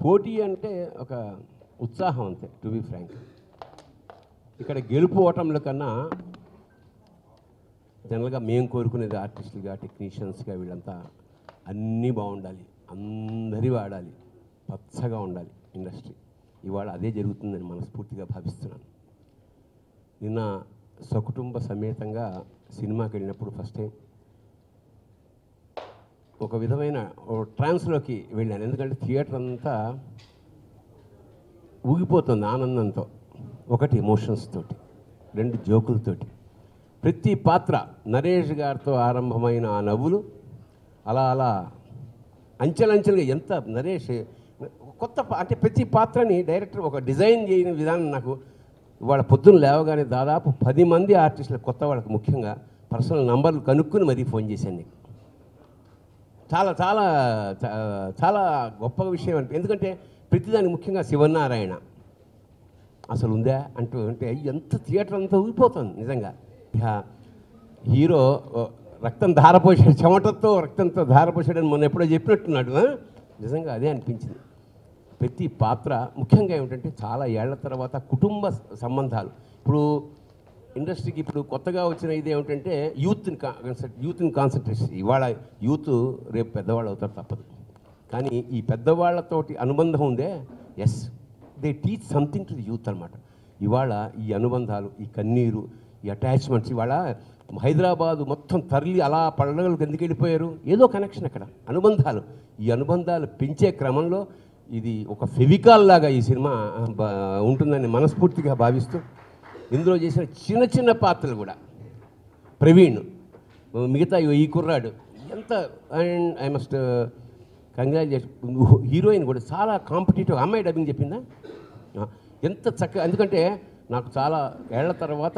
పోటీ అంటే ఒక ఉత్సాహం అంతే టు బి ఫ్రాంక్ ఇక్కడ గెలుపు ఓటముల కన్నా జనరల్గా మేము కోరుకునేది ఆర్టిస్టులుగా టెక్నీషియన్స్గా వీళ్ళంతా అన్నీ బాగుండాలి అందరి వాడాలి పచ్చగా ఉండాలి ఇండస్ట్రీ ఇవాళ అదే జరుగుతుందని మనస్ఫూర్తిగా భావిస్తున్నాను నిన్న సకుటుంబ సమేతంగా సినిమాకి వెళ్ళినప్పుడు ఫస్ట్ టైం ఒక విధమైన ఓ ట్రాన్స్లోకి వెళ్ళాను ఎందుకంటే థియేటర్ అంతా ఊగిపోతుంది ఆనందంతో ఒకటి ఎమోషన్స్ తోటి రెండు జోకులతోటి ప్రతి పాత్ర నరేష్ గారితో ఆరంభమైన ఆ నవ్వులు అలా అలా అంచెలంచెలుగా ఎంత నరేష్ కొత్త పా- అంటే ప్రతి పాత్రని డైరెక్టర్ ఒక డిజైన్ చేయని విధానం నాకు ఇవాళ పొద్దున్న లేవగానే దాదాపు పది మంది ఆర్టిస్టులు కొత్త వాళ్ళకి ముఖ్యంగా పర్సనల్ నంబర్లు కనుక్కుని మరీ ఫోన్ చేశాను నీకు చాలా చాలా చా- చాలా గొప్ప విషయం అంటే ఎందుకంటే ప్రతిదానికి ముఖ్యంగా శివనారాయణ అసలు ఉందా అంటూ అంటే ఎంత థియేటర్ అంతా ఊగిపోతుంది నిజంగా ఇక హీరో ఓ, రక్తం ధారపోసాడు చెమటతో రక్తంతో ధారపోసాడని మొన్న ఎప్పుడో చెప్పినట్టున్నాడు ఆ? నిజంగా అదే అనిపించింది ప్రతి పాత్ర ముఖ్యంగా ఏమిటంటే చాలా ఏళ్ల తర్వాత కుటుంబ సంబంధాలు ఇప్పుడు ఇండస్ట్రీకి ఇప్పుడు కొత్తగా వచ్చిన ఇది ఏమిటంటే యూత్ని యూత్ని కాన్సన్ట్రేషన్ ఇవాళ యూత్ రేపు పెద్దవాళ్ళు అవుతారు తప్పదు కానీ ఈ పెద్దవాళ్ళతోటి అనుబంధం ఉందే yes they teach something to the youth అనమాట ఇవాళ ఈ అనుబంధాలు ఈ కన్నీరు ఈ అటాచ్మెంట్స్ ఇవాళ హైదరాబాదు మొత్తం తరలి అలా పళ్ళలకు ఎందుకు వెళ్ళిపోయారు ఏదో కనెక్షన్ అక్కడ అనుబంధాలు ఈ అనుబంధాలు పెంచే క్రమంలో ఇది ఒక ఫెవికాల్ లాగా ఈ సినిమా ఆ, బ- ఉంటుందని మనస్ఫూర్తిగా భావిస్తూ ఇందులో చేసిన చిన్న చిన్న పాత్రలు కూడా ప్రవీణ్ మిగతా ఈ కుర్రాడు ఎంత and I must congratulation heroine కూడా చాలా కాంపిటేటివ్ అమ్మాయి డబ్బింగ్ చెప్పిందా ఆ, ఎంత చక్కగా ఎందుకంటే నాకు చాలా ఏళ్ల తర్వాత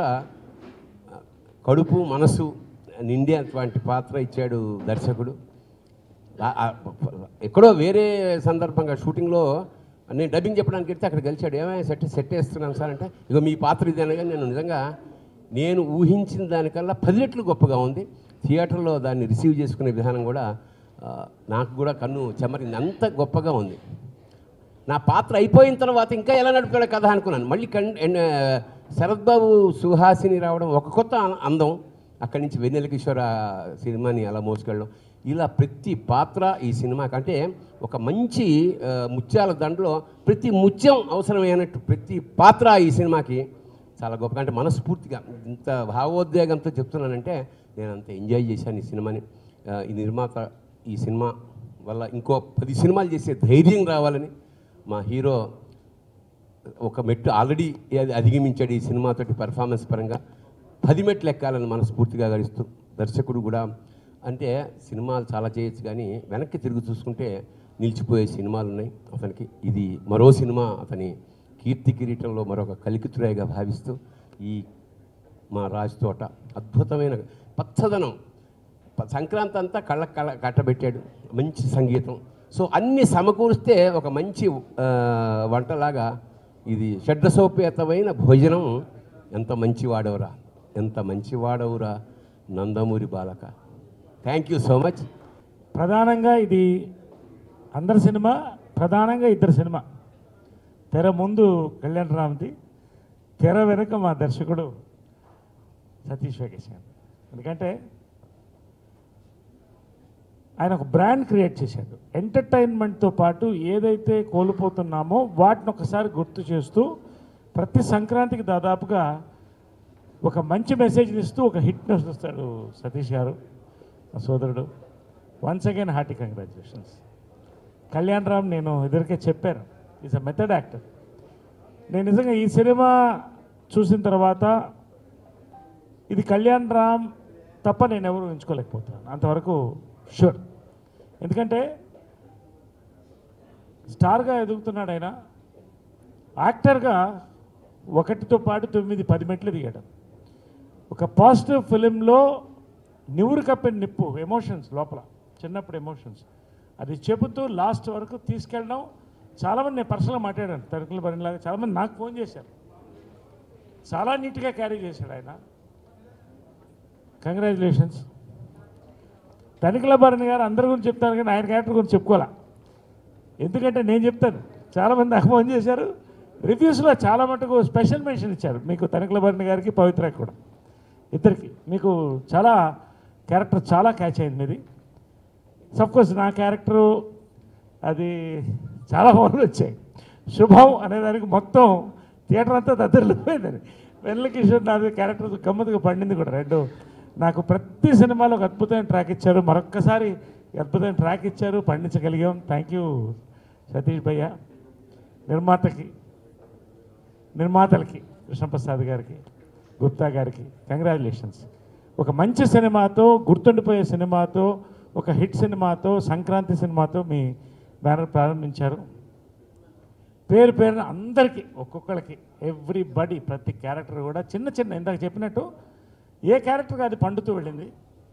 ఆ, కడుపు మనసు నిండే అటువంటి పాత్ర ఇచ్చాడు దర్శకుడు ఆ- ఆ- ఎక్కడో వేరే సందర్భంగా షూటింగ్లో నేను డబ్బింగ్ చెప్పడానికి వెళ్తే అక్కడ గెలిచాడు ఏమైనా సెట్ సెట్ వేస్తున్నాను సార్ అంటే ఇక మీ పాత్ర ఇది అనగా నేను నిజంగా నేను ఊహించిన దానికల్లా పది రెట్లు గొప్పగా ఉంది థియేటర్లో దాన్ని రిసీవ్ చేసుకునే విధానం కూడా ఆ, నాకు కూడా కన్ను చెమరింది అంత గొప్పగా ఉంది నా పాత్ర అయిపోయిన తర్వాత ఇంకా ఎలా నడుపుతాడో కథ అనుకున్నాను మళ్ళీ కన్ అండ్, శరత్ బాబు సుహాసిని రావడం ఒక కొత్త అ- అందం అక్కడి నుంచి వెన్నెల కిషోర్ ఆ సినిమాని అలా మోసుకెళ్ళడం ఇలా ప్రతి పాత్ర ఈ సినిమాకి అంటే ఒక మంచి ఆ, ముత్యాల దండలో ప్రతి ముత్యం అవసరమైనట్టు ప్రతి పాత్ర ఈ సినిమాకి చాలా గొప్పగా అంటే మనస్ఫూర్తిగా ఇంత భావోద్వేగంతో చెప్తున్నానంటే నేను అంత ఎంజాయ్ చేశాను ఈ సినిమాని ఆ, ఈ నిర్మాత ఈ సినిమా వల్ల ఇంకో పది సినిమాలు చేసే ధైర్యం రావాలని మా హీరో ఒక మెట్టు ఆల్రెడీ అది అధిగమించాడు ఈ సినిమాతోటి పెర్ఫార్మెన్స్ పరంగా పది మెట్లు ఎక్కాలని మనస్ఫూర్తిగా గడిస్తూ దర్శకుడు కూడా అంటే సినిమాలు చాలా చేయొచ్చు కానీ వెనక్కి తిరిగి చూసుకుంటే నిలిచిపోయే సినిమాలు ఉన్నాయి అతనికి ఇది మరో సినిమా అతని కీర్తి కిరీటంలో మరొక కలికితురాయిగా భావిస్తూ ఈ మా రాజు తోట అద్భుతమైన పచ్చదనం ప- సంక్రాంతి అంతా కళ్ళ కళ్ళ కట్టబెట్టాడు మంచి సంగీతం సో అన్ని సమకూరిస్తే ఒక మంచి ఆ, వంటలాగా ఇది షడ్రసోపేతమైన భోజనం ఎంత మంచి వాడవురా ఎంత మంచి వాడవురా నందమూరి బాలక థ్యాంక్ యూ సో మచ్ ప్రధానంగా ఇది అందరి సినిమా ప్రధానంగా ఇద్దరు సినిమా తెర ముందు కళ్యాణ్ రామ్ది తెర వెనుక మా దర్శకుడు సతీష్ వెంకటేష్ గారు ఎందుకంటే ఆయన ఒక బ్రాండ్ క్రియేట్ చేశాడు ఎంటర్టైన్మెంట్తో పాటు ఏదైతే కోల్పోతున్నామో వాటిని ఒకసారి గుర్తు చేస్తూ ప్రతి సంక్రాంతికి దాదాపుగా ఒక మంచి మెసేజ్ని ఇస్తూ ఒక హిట్ న్యూస్ ఇస్తాడు సతీష్ గారు మా సోదరుడు once again hearty congratulations Kalyan Ram నేను ఇద్దరికే చెప్పాను ఈజ్ అ మెథడ్ యాక్టర్ నేను నిజంగా ఈ సినిమా చూసిన తర్వాత ఇది కళ్యాణ్ రామ్ తప్ప నేను ఎవరు ఎంచుకోలేకపోతున్నాను అంతవరకు షూర్ ఎందుకంటే స్టార్గా ఎదుగుతున్నాడు ఆయన యాక్టర్గా ఒకటితో పాటు తొమ్మిది పది మెట్లు దిగాడు ఒక పాజిటివ్ ఫిలింలో నివురు కప్పిన నిప్పు ఎమోషన్స్ లోపల చిన్నప్పుడు ఎమోషన్స్ అది చెబుతూ లాస్ట్ వరకు తీసుకెళ్ళడం చాలామంది నేను పర్సనల్గా మాట్లాడాను తరుకుల బరిలాగా చాలామంది నాకు ఫోన్ చేశారు చాలా నీట్గా క్యారీ చేశాడు ఆయన కంగ్రాచులేషన్స్ తనిఖీల భరణి గారు అందరి గురించి చెప్తాను కానీ ఆయన క్యారెక్టర్ గురించి చెప్పుకోవాలా ఎందుకంటే నేను చెప్తాను చాలామంది నాకు ఫోన్ చేశారు రివ్యూస్లో చాలా మటుకు స్పెషల్ మెన్షన్ ఇచ్చారు మీకు తనికల భరణి గారికి పవిత్రకి కూడా ఇద్దరికి మీకు చాలా క్యారెక్టర్ చాలా క్యాచ్ అయింది మీది కోర్స్ నా క్యారెక్టరు అది చాలా ఫోన్లు వచ్చాయి శుభం అనేదానికి మొత్తం థియేటర్ అంతా దద్దరిల్లిపోయిందని వెన్నెల కిషోర్ నాది క్యారెక్టర్ గమ్మత్తుగా పండింది కూడా రెండు నాకు ప్రతి సినిమాలో ఒక అద్భుతమైన ట్రాక్ ఇచ్చారు మరొక్కసారి అద్భుతమైన ట్రాక్ ఇచ్చారు పండించగలిగాం థ్యాంక్ యూ సతీష్ భయ్య నిర్మాతకి నిర్మాతలకి కృష్ణప్రసాద్ గారికి గుప్తా గారికి కంగ్రాచులేషన్స్ ఒక మంచి సినిమాతో గుర్తుండిపోయే సినిమాతో ఒక హిట్ సినిమాతో సంక్రాంతి సినిమాతో మీ బ్యానర్ ప్రారంభించారు పేరు పేరున అందరికీ ఒక్కొక్కరికి ఎవ్రీ బడి ప్రతి క్యారెక్టర్ కూడా చిన్న చిన్న ఇందాక చెప్పినట్టు ఏ క్యారెక్టర్ అది పండుతూ వెళ్ళింది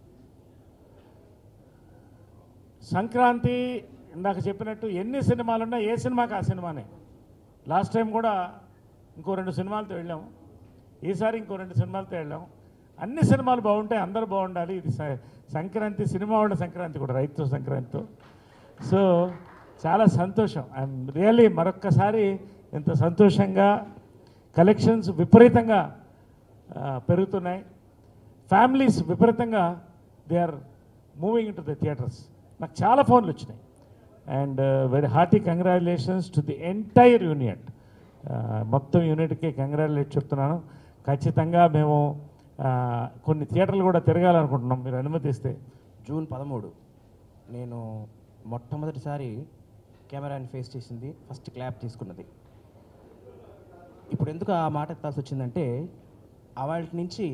సంక్రాంతి ఇందాక చెప్పినట్టు ఎన్ని సినిమాలున్నా ఏ సినిమాకి ఆ సినిమానే లాస్ట్ టైం కూడా ఇంకో రెండు సినిమాలతో వెళ్ళాము ఈసారి ఇంకో రెండు సినిమాలతో వెళ్ళాము అన్ని సినిమాలు బాగుంటాయి అందరూ బాగుండాలి ఇది స- సంక్రాంతి సినిమా వాళ్ళ సంక్రాంతి కూడా రైతు సంక్రాంతితో సో చాలా సంతోషం ఐఎమ్ రియల్లీ మరొక్కసారి ఇంత సంతోషంగా కలెక్షన్స్ విపరీతంగా ఆ, పెరుగుతున్నాయి ఫ్యామిలీస్ విపరీతంగా they are moving into the theatres నాకు చాలా ఫోన్లు వచ్చినాయి and very hearty congratulations to the entire unit మొత్తం యూనిట్కి కంగ్రాచులేట్ చెప్తున్నాను ఖచ్చితంగా మేము ఆ, కొన్ని థియేటర్లు కూడా తిరగాలనుకుంటున్నాం మీరు అనుమతిస్తే జూన్ పదమూడు నేను మొట్టమొదటిసారి కెమెరాని ఫేస్ చేసింది ఫస్ట్ క్లాప్ తీసుకున్నది ఇప్పుడు ఎందుకు ఆ మాట ఎత్తాల్సి వచ్చిందంటే అవాళ నుంచి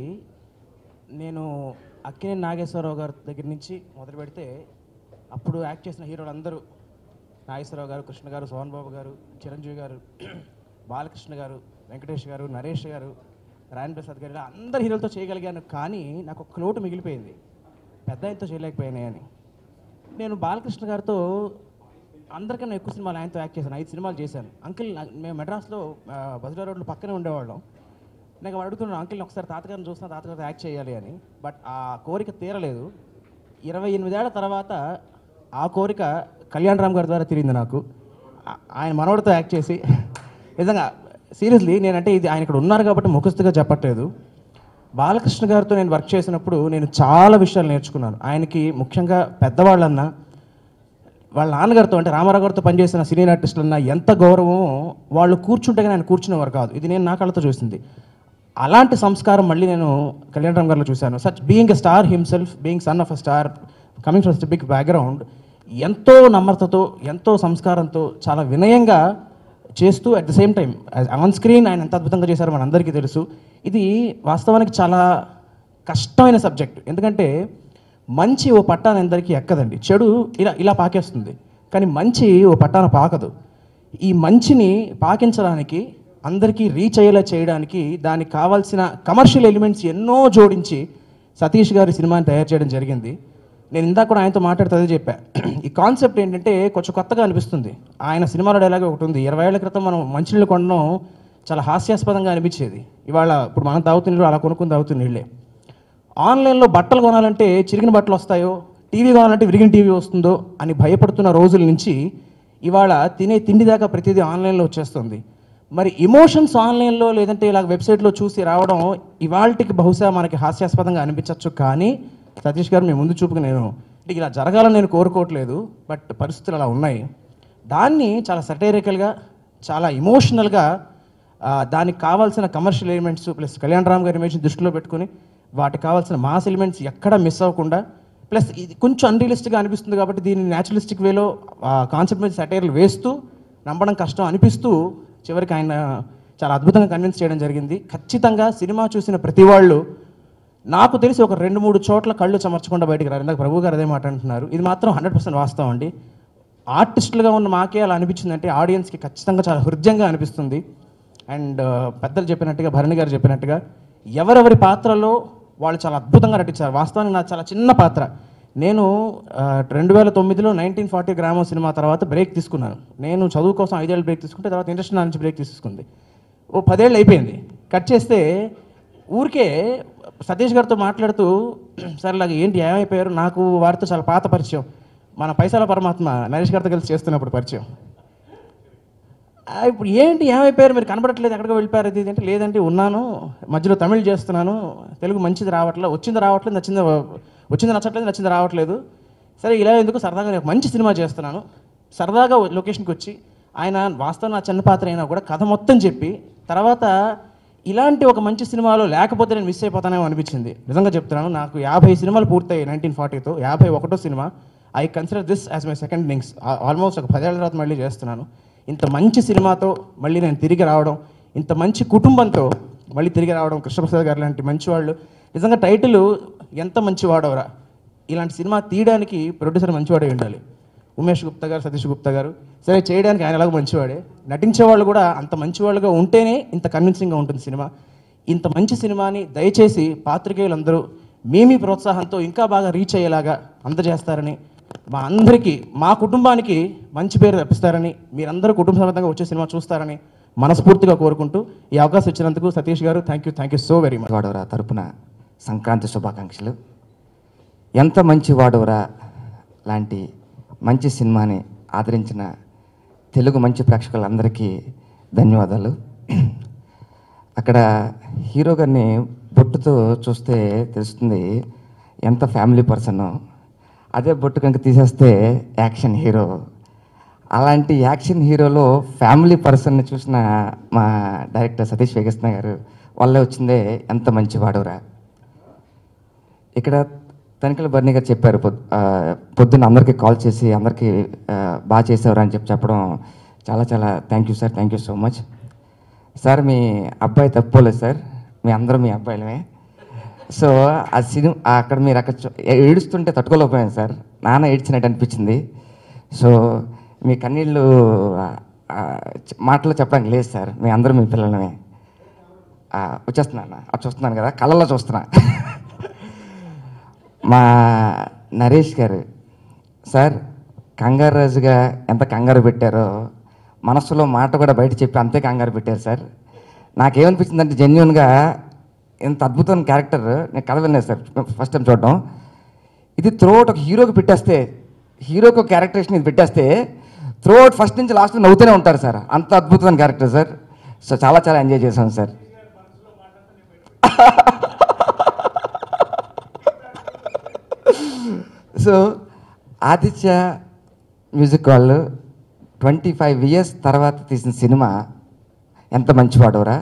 నేను అక్కినే నాగేశ్వరరావు గారి దగ్గర నుంచి మొదలు పెడితే అప్పుడు యాక్ట్ చేసిన హీరోలు అందరూ నాగేశ్వరరావు గారు కృష్ణ గారు సోహన్ బాబు గారు చిరంజీవి గారు బాలకృష్ణ గారు వెంకటేష్ గారు నరేష్ గారు రాయన్ ప్రసాద్ గారు ఇలా అందరు హీరోలతో చేయగలిగాను కానీ నాకు ఒక లోటు మిగిలిపోయింది పెద్ద ఆయనతో చేయలేకపోయినాయని నేను బాలకృష్ణ గారితో అందరికన్నా ఎక్కువ సినిమాలు ఆయనతో యాక్ట్ చేశాను ఐదు సినిమాలు చేశాను అంకిల్ నా- మేము మెడ్రాస్లో ఆ, బజరా రోడ్లో పక్కనే ఉండేవాళ్ళం నాకు వాడు అడుగుతున్నాను అంకిల్ని ఒకసారి తాతగారిని చూస్తున్నా తాతగారితో యాక్ట్ చేయాలి అని బట్ ఆ కోరిక తీరలేదు ఇరవై ఎనిమిదేళ్ల తర్వాత ఆ కోరిక కళ్యాణ్ రామ్ గారి ద్వారా తిరిగింది నాకు ఆ- ఆయన మనవడితో యాక్ట్ చేసి నిజంగా సీరియస్లీ నేనంటే ఇది ఆయన ఇక్కడ ఉన్నారు కాబట్టి ముఖస్తుగా చెప్పట్లేదు బాలకృష్ణ గారితో నేను వర్క్ చేసినప్పుడు నేను చాలా విషయాలు నేర్చుకున్నాను ఆయనకి ముఖ్యంగా పెద్దవాళ్ళన్నా వాళ్ళ నాన్నగారితో అంటే రామారావు గారితో పనిచేసిన సీనియర్ ఆర్టిస్టులన్నా ఎంత గౌరవం వాళ్ళు కూర్చుంటే కానీ ఆయన కూర్చునేవారు కాదు ఇది నేను నా కళ్ళతో చూసింది అలాంటి సంస్కారం మళ్ళీ నేను కళ్యాణ్ రామ్ గారిలో చూశాను such being a star himself being son of a star coming from big background ఎంతో నమ్రతతో ఎంతో సంస్కారంతో చాలా వినయంగా చేస్తూ at the same time on screen ఆయన ఎంత అద్భుతంగా చేశారో మనందరికీ తెలుసు ఇది వాస్తవానికి చాలా కష్టమైన సబ్జెక్ట్ ఎందుకంటే మంచి ఓ పట్టాన అందరికీ ఎక్కదండి చెడు ఇలా ఇలా పాకేస్తుంది కానీ మంచి ఓ పట్టాన పాకదు ఈ మంచిని పాకించడానికి అందరికీ రీచ్ అయ్యేలా చేయడానికి దానికి కావాల్సిన కమర్షియల్ ఎలిమెంట్స్ ఎన్నో జోడించి సతీష్ గారి సినిమాని తయారు చేయడం జరిగింది నేను ఇందాక కూడా ఆయనతో మాట్లాడుతూ అదే చెప్పా ఈ కాన్సెప్ట్ ఏంటంటే కొంచెం కొత్తగా అనిపిస్తుంది ఆయన సినిమాలో డైలాగ్ ఒకటి ఉంది ఇరవై ఏళ్ల క్రితం మనం మంచినీళ్ళు కొనడం చాలా హాస్యాస్పదంగా అనిపించేది ఇవాళ ఇప్పుడు మనం తాగుతున్న నీళ్ళు అలా కొనుక్కుని తాగుతున్న నీళ్ళే ఆన్లైన్లో బట్టలు కొనాలంటే చిరిగిన బట్టలు వస్తాయో టీవీ కొనాలంటే విరిగిన టీవీ వస్తుందో అని భయపడుతున్న రోజుల నుంచి ఇవాళ తినే తిండి దాకా ప్రతిదీ ఆన్లైన్లో వచ్చేస్తుంది మరి ఇమోషన్స్ ఆన్లైన్లో లేదంటే ఇలా వెబ్సైట్లో చూసి రావడం ఇవాళకి బహుశా మనకి హాస్యాస్పదంగా అనిపించవచ్చు కానీ సతీష్ గారు మీ ముందు చూపుకు నేను అంటే ఇలా జరగాలని నేను కోరుకోవట్లేదు బట్ పరిస్థితులు అలా ఉన్నాయి దాన్ని చాలా సటైరికల్గా చాలా ఇమోషనల్గా ఆ, దానికి కావాల్సిన commercial elements plus Kalyan Ram గారి ఇమేజ్ దృష్టిలో పెట్టుకుని వాటికి కావాల్సిన మాస్ ఎలిమెంట్స్ ఎక్కడ మిస్ అవ్వకుండా ప్లస్ ఇది కొంచెం అన్రియలిస్టిక్గా అనిపిస్తుంది కాబట్టి దీన్ని న్యాచురలిస్టిక్ వేలో కాన్సెప్ట్ మీద సటైర్లు వేస్తూ నమ్మడం కష్టం అనిపిస్తూ చివరికి ఆయన చాలా అద్భుతంగా కన్విన్స్ చేయడం జరిగింది ఖచ్చితంగా సినిమా చూసిన ప్రతి వాళ్ళు నాకు తెలిసి ఒక రెండు మూడు చోట్ల కళ్ళు చెమర్చకుండా బయటికి రారు ఇందాక ప్రభు గారు అదే మాట అంటున్నారు ఇది మాత్రం హండ్రెడ్ పర్సెంట్ వాస్తవం అండి ఆర్టిస్టులుగా ఉన్న మాకే అలా అనిపించిందంటే ఆడియన్స్కి ఖచ్చితంగా చాలా హృదయంగా అనిపిస్తుంది అండ్ పెద్దలు చెప్పినట్టుగా భరణి గారు చెప్పినట్టుగా ఎవరెవరి పాత్రలో వాళ్ళు చాలా అద్భుతంగా నటించారు వాస్తవానికి నాకు చాలా చిన్న పాత్ర నేను రెండు వేల తొమ్మిదిలో నైన్టీన్ ఫార్టీ గ్రామం సినిమా తర్వాత బ్రేక్ తీసుకున్నాను నేను చదువు కోసం ఐదేళ్ళు బ్రేక్ తీసుకుంటే తర్వాత ఇండస్ట్రీ నుంచి బ్రేక్ తీసుకుంది ఓ పదేళ్ళు అయిపోయింది కట్ చేస్తే ఊరికే సతీష్ గారితో మాట్లాడుతూ సార్ ఇలాగ ఏంటి ఏమైపోయారు నాకు వారితో చాలా పాత పరిచయం మన పైసల పరమాత్మ నరేష్ గారితో కలిసి చేస్తున్నప్పుడు పరిచయం "ఆ, ఇప్పుడు ఏంటి ఏమైపోయారు మీరు కనబడట్లేదు ఎక్కడికి వెళ్ళిపోయారు అది ఇది అంటే లేదంటే ఉన్నాను మధ్యలో తమిళ్ చేస్తున్నాను తెలుగు మంచిది రావట్లేదు వచ్చింది రావట్లేదు నచ్చింది వచ్చింది నచ్చట్లేదు నచ్చింది రావట్లేదు సరే ఇలా ఎందుకు సరదాగా నేను ఒక మంచి సినిమా చేస్తున్నాను సరదాగా లొకేషన్కి వచ్చి ఆయన వాస్తవం నా చిన్న పాత్ర అయినా కూడా కథ మొత్తం చెప్పి తర్వాత ఇలాంటి ఒక మంచి సినిమాలో లేకపోతే నేను మిస్ అయిపోతానేమో అనిపించింది నిజంగా చెప్తున్నాను నాకు యాభై సినిమాలు పూర్తయ్యాయి నైన్టీన్ ఫార్టీతో యాభై ఒకటో సినిమా I consider this as my second links almost ఒక పదేళ్ల తర్వాత మళ్ళీ చేస్తున్నాను ఇంత మంచి సినిమాతో మళ్ళీ నేను తిరిగి రావడం ఇంత మంచి కుటుంబంతో మళ్ళీ తిరిగి రావడం కృష్ణప్రసాద్ గారు లాంటి మంచి వాళ్ళు నిజంగా టైటిల్ ఎంత మంచివాడవరా ఇలాంటి సినిమా తీయడానికి ప్రొడ్యూసర్ మంచివాడే ఉండాలి ఉమేష్ గుప్తా గారు సతీష్ గుప్తా గారు సరే చేయడానికి ఆయన ఎలాగో మంచివాడే నటించే వాళ్ళు కూడా అంత మంచివాళ్ళుగా ఉంటేనే ఇంత కన్విన్సింగ్గా ఉంటుంది సినిమా ఇంత మంచి సినిమాని దయచేసి పాత్రికేయులందరూ మీ మీ ప్రోత్సాహంతో ఇంకా బాగా రీచ్ అయ్యేలాగా అందజేస్తారని మా అందరికీ మా కుటుంబానికి మంచి పేరు తెప్పిస్తారని మీరందరూ కుటుంబ సమేతంగా వచ్చే సినిమా చూస్తారని మనస్ఫూర్తిగా కోరుకుంటూ ఈ అవకాశం ఇచ్చినందుకు Satish garu thank you thank you so very much వాడవరా తరపున సంక్రాంతి శుభాకాంక్షలు ఎంత మంచి వాడవరా లాంటి మంచి సినిమాని ఆదరించిన తెలుగు మంచి ప్రేక్షకులందరికీ ధన్యవాదాలు అక్కడ హీరో గారిని బొట్టుతో చూస్తే తెలుస్తుంది ఎంత ఫ్యామిలీ పర్సన్ అదే బొట్టు కనుక తీసేస్తే యాక్షన్ హీరో అలాంటి యాక్షన్ హీరోలో ఫ్యామిలీ పర్సన్ని చూసిన మా డైరెక్టర్ సతీష్ వేగస్న గారు వల్లే వచ్చిందే ఎంత మంచి వాడవరా ఇక్కడ తనిఖీల బర్నీ గారు చెప్పారు పొద్- ఆ, పొద్దున్న అందరికీ కాల్ చేసి అందరికీ ఆ, బాగా చేసేవారు అని చెప్పి చెప్పడం చాలా చాలా thank you sir thank you so much sir మీ అబ్బాయి తప్పుకోలేదు సార్ మీ అందరూ మీ అబ్బాయిలమే సో ఆ సినిమా అక్కడ మీరు అక్కడ చూ- ఏడుస్తుంటే తట్టుకోలేకపోయాను సార్ నాన్న ఏడ్చినట్టు అనిపించింది సో మీ కన్నీళ్ళు ఆ, ఆ, చ- మాటలో చెప్పడానికి లేదు సార్ మీ అందరూ మీ పిల్లలమే ఆ, వచ్చేస్తున్నాను అది చూస్తున్నాను కదా కళ్ళల్లో చూస్తున్నా మా నరేష్ గారు సార్ కంగారు రాజుగా ఎంత కంగారు పెట్టారో మనస్సులో మాట కూడా బయట చెప్పి అంతే కంగారు పెట్టారు సార్ నాకేమనిపించిందంటే జెన్యున్గా ఇంత అద్భుతమైన క్యారెక్టర్ నేను కథ విన్నాను సార్ ఫస్ట్ టైం చూడడం ఇది త్రోట్ ఒక హీరోకి పెట్టేస్తే హీరోకి ఒక క్యారెక్టరేషన్ ఇది పెట్టేస్తే త్రోట్ ఫస్ట్ నుంచి లాస్ట్ నవ్వుతూనే ఉంటారు సార్ అంత అద్భుతమైన క్యారెక్టర్ సార్ సో చాలా చాలా ఎంజాయ్ చేశాను సార్ సో ఆదిత్య మ్యూజిక్ వాళ్ళు ట్వంటీ ఫైవ్ ఇయర్స్ తర్వాత తీసిన సినిమా ఎంత మంచివాడవరా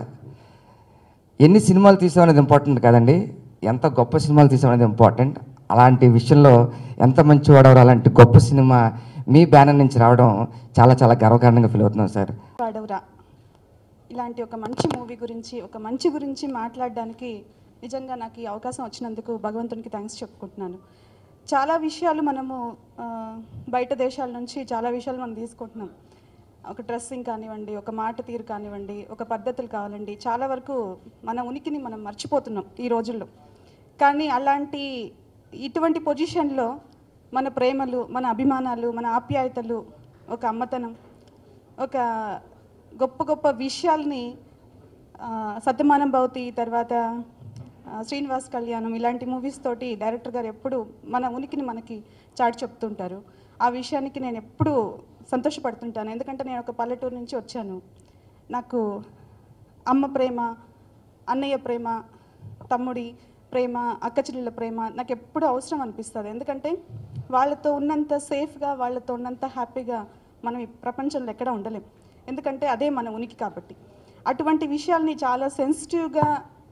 ఎన్ని సినిమాలు తీసామనేది ఇంపార్టెంట్ కాదండి ఎంత గొప్ప సినిమాలు తీసామనేది ఇంపార్టెంట్ అలాంటి విషయంలో ఎంత మంచివాడవరా అలాంటి గొప్ప సినిమా మీ బ్యానర్ నుంచి రావడం చాలా చాలా గర్వకారణంగా ఫీల్ అవుతున్నాం సార్ వాడవరా ఇలాంటి ఒక మంచి మూవీ గురించి ఒక మంచి గురించి మాట్లాడడానికి నిజంగా నాకు ఈ అవకాశం వచ్చినందుకు భగవంతునికి థ్యాంక్స్ చెప్పుకుంటున్నాను చాలా విషయాలు మనము ఆ, బయట దేశాల నుంచి చాలా విషయాలు మనం తీసుకుంటున్నాం ఒక డ్రెస్సింగ్ కానివ్వండి ఒక మాట తీరు కానివ్వండి ఒక పద్ధతులు కావాలండి చాలా వరకు మన ఉనికిని మనం మర్చిపోతున్నాం ఈ రోజుల్లో కానీ అలాంటి ఇటువంటి పొజిషన్లో మన ప్రేమలు మన అభిమానాలు మన ఆప్యాయతలు ఒక అమ్మతనం ఒక గొప్ప గొప్ప విషయాల్ని ఆ, సత్యమానం భవతి తర్వాత ఆ, శ్రీనివాస్ కళ్యాణం ఇలాంటి మూవీస్ తోటి డైరెక్టర్ గారు ఎప్పుడు మన ఉనికిని మనకి చాటి చెప్తుంటారు ఆ విషయానికి నేను ఎప్పుడు సంతోషపడుతుంటాను ఎందుకంటే నేను ఒక పల్లెటూరు నుంచి వచ్చాను నాకు అమ్మ ప్రేమ అన్నయ్య ప్రేమ తమ్ముడి ప్రేమ అక్క చెల్లెళ్ళ ప్రేమ నాకు ఎప్పుడు అవసరం అనిపిస్తుంది ఎందుకంటే వాళ్ళతో ఉన్నంత సేఫ్గా వాళ్ళతో ఉన్నంత హ్యాపీగా మనం ఈ ప్రపంచంలో ఎక్కడ ఉండలేం ఎందుకంటే అదే మన ఉనికి కాబట్టి అటువంటి విషయాల్ని చాలా సెన్సిటివ్గా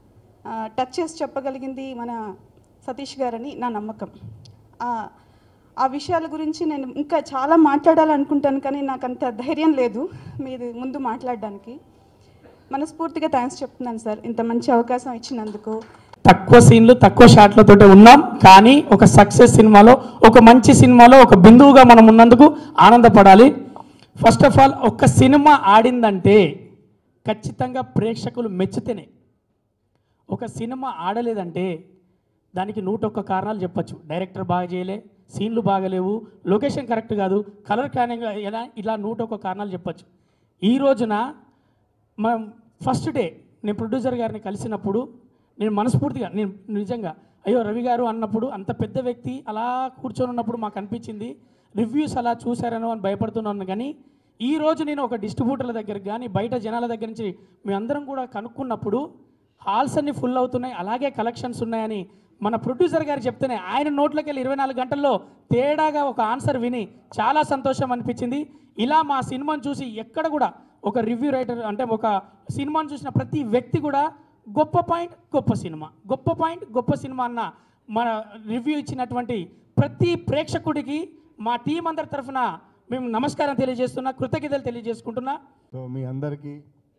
టచ్ చేసి చెప్పగలిగింది మన సతీష్ గారని నా నమ్మకం ఆ, ఆ విషయాల గురించి నేను ఇంకా చాలా మాట్లాడాలనుకుంటాను కానీ నాకు అంత ధైర్యం లేదు మీది ముందు మాట్లాడడానికి మనస్ఫూర్తిగా థ్యాంక్స్ చెప్తున్నాను సార్ ఇంత మంచి అవకాశం ఇచ్చినందుకు తక్కువ సీన్లు తక్కువ షాట్లతోటే ఉన్నాం కానీ ఒక సక్సెస్ సినిమాలో ఒక మంచి సినిమాలో ఒక బిందువుగా మనం ఉన్నందుకు ఆనందపడాలి ఫస్ట్ ఆఫ్ ఆల్ ఒక సినిమా ఆడిందంటే ఖచ్చితంగా ప్రేక్షకులు మెచ్చితేనే ఒక సినిమా ఆడలేదంటే దానికి నూట ఒక్క కారణాలు చెప్పొచ్చు డైరెక్టర్ బాగా చేయలే సీన్లు బాగలేవు లొకేషన్ కరెక్ట్ కాదు కలర్ క్యానింగ్ ఎలా ఇలా నూట ఒక్క కారణాలు చెప్పొచ్చు ఈ రోజున మనం ఫస్ట్ డే నేను ప్రొడ్యూసర్ గారిని కలిసినప్పుడు నేను మనస్ఫూర్తిగా నేను నిజంగా అయ్యో రవి గారు అన్నప్పుడు అంత పెద్ద వ్యక్తి అలా కూర్చొని ఉన్నప్పుడు మాకు అనిపించింది రివ్యూస్ అలా చూశారనో అని భయపడుతున్నాను కానీ ఈ రోజు నేను ఒక డిస్ట్రిబ్యూటర్ల దగ్గర కానీ బయట జనాల దగ్గర నుంచి మేమందరం కూడా కనుక్కున్నప్పుడు హాల్స్ అన్ని ఫుల్ అవుతున్నాయి అలాగే కలెక్షన్స్ ఉన్నాయని మన ప్రొడ్యూసర్ గారు చెప్తేనే ఆయన నోట్లోకి వెళ్ళి ఇరవై నాలుగు గంటల్లో తేడాగా ఒక ఆన్సర్ విని చాలా సంతోషం అనిపించింది ఇలా మా సినిమాను చూసి ఎక్కడ కూడా ఒక రివ్యూ రైటర్ అంటే ఒక సినిమాను చూసిన ప్రతి వ్యక్తి కూడా గొప్ప పాయింట్ గొప్ప సినిమా గొప్ప పాయింట్ గొప్ప సినిమా అన్న మన రివ్యూ ఇచ్చినటువంటి ప్రతి ప్రేక్షకుడికి మా టీం అందరి తరఫున మేము నమస్కారం తెలియజేస్తున్నా కృతజ్ఞతలు తెలియజేసుకుంటున్నా సో మీ అందరికీ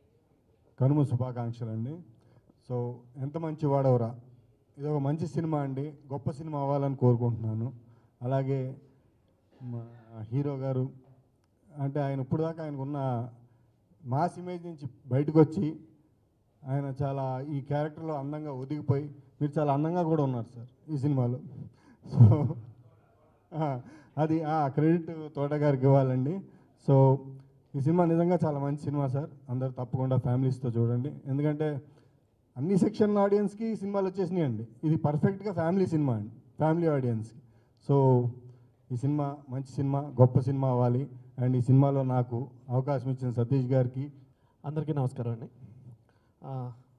కనుమ శుభాకాంక్షలు అండి సో ఎంత మంచి వాడవరా ఇది ఒక మంచి సినిమా అండి గొప్ప సినిమా అవ్వాలని కోరుకుంటున్నాను అలాగే మా హీరో గారు అంటే ఆయన ఇప్పుడు దాకా ఆయనకున్న మాస్ ఇమేజ్ నుంచి బయటకు వచ్చి ఆయన చాలా ఈ క్యారెక్టర్లో అందంగా ఒదిగిపోయి మీరు చాలా అందంగా కూడా ఉన్నారు సార్ ఈ సినిమాలో సో ఆ, అది ఆ క్రెడిట్ తోట గారికి ఇవ్వాలండి సో ఈ సినిమా నిజంగా చాలా మంచి సినిమా సార్ అందరు తప్పకుండా ఫ్యామిలీస్తో చూడండి ఎందుకంటే అన్ని సెక్షన్ ఆడియన్స్కి ఈ సినిమాలు వచ్చేసినాయండి ఇది పర్ఫెక్ట్గా ఫ్యామిలీ సినిమా అండి ఫ్యామిలీ ఆడియన్స్కి సో ఈ సినిమా మంచి సినిమా గొప్ప సినిమా అవ్వాలి అండ్ ఈ సినిమాలో నాకు అవకాశం ఇచ్చిన సతీష్ గారికి అందరికీ నమస్కారం అండి ఆ,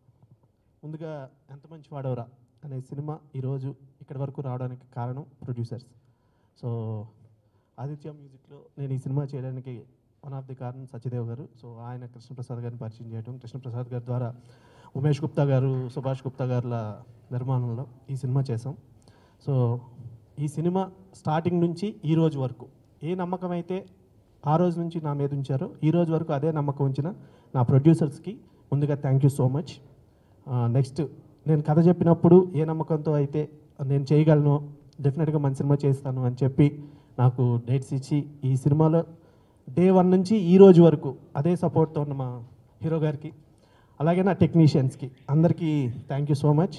ముందుగా ఎంత మంచి వాడవరా అనే సినిమా ఈరోజు ఇక్కడి వరకు రావడానికి కారణం ప్రొడ్యూసర్స్ సో ఆదిత్య మ్యూజిక్లో నేను ఈ సినిమా చేయడానికి వన్ ఆఫ్ ది కారణం సత్యదేవ్ గారు సో ఆయన కృష్ణప్రసాద్ గారిని పరిచయం చేయడం కృష్ణప్రసాద్ గారి ద్వారా ఉమేష్ గుప్తా గారు సుభాష్ గుప్తా గారుల నిర్మాణంలో ఈ సినిమా చేసాం సో ఈ సినిమా స్టార్టింగ్ నుంచి ఈ రోజు వరకు ఏ నమ్మకం అయితే ఆ రోజు నుంచి నా మీద ఉంచారో ఈ రోజు వరకు అదే నమ్మకం ఉంచిన నా ప్రొడ్యూసర్స్కి ముందుగా thank you so much next నేను కథ చెప్పినప్పుడు ఏ నమ్మకంతో అయితే నేను చేయగలను డెఫినెట్గా మంచి సినిమా చేస్తాను అని చెప్పి నాకు డేట్స్ ఇచ్చి ఈ సినిమాలో డే వన్ నుంచి ఈ రోజు వరకు అదే సపోర్ట్తో ఉన్న మా హీరో గారికి అలాగే నా టెక్నీషియన్స్కి అందరికీ థ్యాంక్ యూ సో మచ్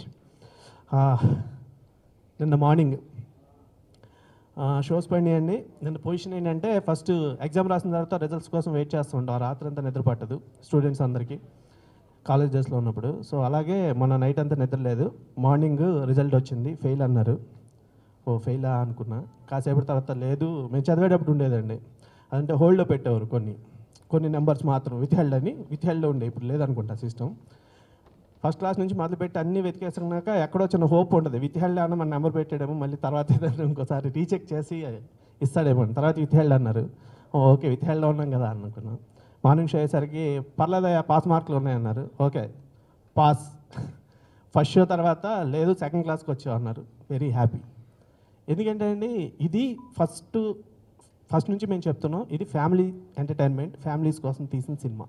నిన్న మార్నింగ్ షోస్ పడినాయండి నిన్న పొజిషన్ ఏంటంటే ఫస్ట్ ఎగ్జామ్ రాసిన తర్వాత రిజల్ట్స్ కోసం వెయిట్ చేస్తుంటాం ఆ రాత్రి అంతా నిద్ర పట్టదు స్టూడెంట్స్ అందరికీ కాలేజ్ డేస్లో ఉన్నప్పుడు సో అలాగే మొన్న నైట్ అంతా నిద్ర లేదు మార్నింగ్ రిజల్ట్ వచ్చింది ఫెయిల్ అన్నారు ఓ ఫెయిలా అనుకున్నా కాసేపటి తర్వాత లేదు మేము చదివేటప్పుడు ఉండేదండి అదంటే హోల్డ్లో పెట్టేవారు కొన్ని కొన్ని నెంబర్స్ మాత్రం విత్ హెల్డ్ అని విత్ హెల్డ్లో ఉండే ఇప్పుడు లేదనుకుంటా సిస్టమ్ ఫస్ట్ క్లాస్ నుంచి మొదలుపెట్టి అన్ని వెతికేసినాక ఎక్కడో చిన్న హోప్ ఉంటుంది విత్ హెల్డ్ అన్న మన నెంబర్ పెట్టాడేమో మళ్ళీ తర్వాత ఏదైనా ఇంకోసారి రీచెక్ చేసి ఇస్తాడేమో అని. తర్వాత విత్ హెల్డ్ అన్నారు ఓ, ఓకే విత్ హెల్డ్లో ఉన్నాం కదా అనుకున్నాం మార్నింగ్ షో అయ్యేసరికి పర్లేదయ్యా పాస్ మార్కులు ఉన్నాయన్నారు ఓకే పాస్ ఫస్ట్ షో తర్వాత లేదు సెకండ్ క్లాస్కి వచ్చావు అన్నారు వెరీ హ్యాపీ ఎందుకంటే అండి ఇది ఫస్ట్ ఫస్ట్ నుంచి మేము చెప్తున్నాం ఇది ఫ్యామిలీ ఎంటర్టైన్మెంట్ ఫ్యామిలీస్ కోసం తీసిన సినిమా